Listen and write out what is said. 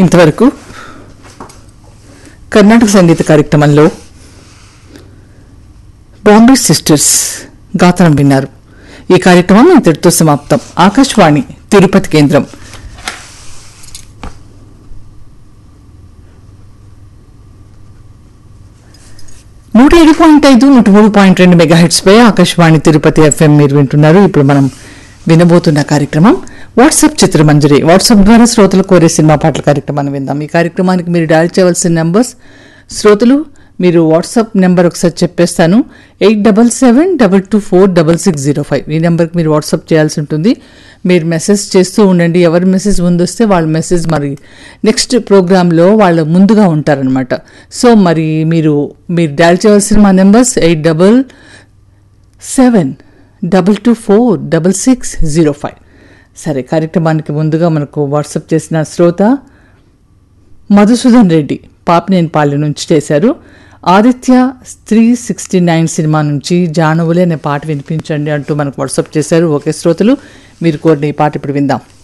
ఇంతవరకు కర్ణాటక సంగీత కార్యక్రమంలో బాంబే సిస్టర్స్ గాత్రం విన్నారు ఈ కార్యక్రమం ఇంతటితో సమాప్తం ఆకాశవాణి తిరుపతి కేంద్రం నూట ఏడు పాయింట్ ఐదు నూట మూడు పాయింట్ రెండు మెగాహెట్స్ పై ఆకాశవాణి తిరుపతి ఎఫ్ఎం మీరు వింటున్నారు ఇప్పుడు మనం వినబోతున్న కార్యక్రమం వాట్సాప్ చిత్రమంజరి వాట్సాప్ ద్వారా శ్రోతలు కోరే సినిమా పాటల కార్యక్రమాన్ని విందాం ఈ కార్యక్రమానికి మీరు డయల్ చేయవలసిన నంబర్స్ శ్రోతలు మీరు వాట్సాప్ నెంబర్ ఒకసారి చెప్పేస్తాను eight double seven double two four double six zero five ఈ నెంబర్కి మీరు వాట్సాప్ చేయాల్సి ఉంటుంది మీరు మెసేజ్ చేస్తూ ఉండండి ఎవరి మెసేజ్ ముందు వస్తే వాళ్ళ మెసేజ్ మరి నెక్స్ట్ ప్రోగ్రాంలో వాళ్ళు ముందుగా ఉంటారనమాట సో మరి మీరు మీరు డయల్ చేయవలసిన మా numbers eight double seven double two four double six zero five సరే కార్యక్రమానికి ముందుగా మనకు వాట్సాప్ చేసిన శ్రోత మధుసూదన్ రెడ్డి పాపినేనిపాలెం నుంచి చేశారు Aditya three sixty nine cinema నుంచి జానవులే అనే పాట వినిపించండి అంటూ మనకు వాట్సాప్ చేశారు ఓకే శ్రోతలు మీరు కోరిన ఈ పాట ఇప్పుడు విందాం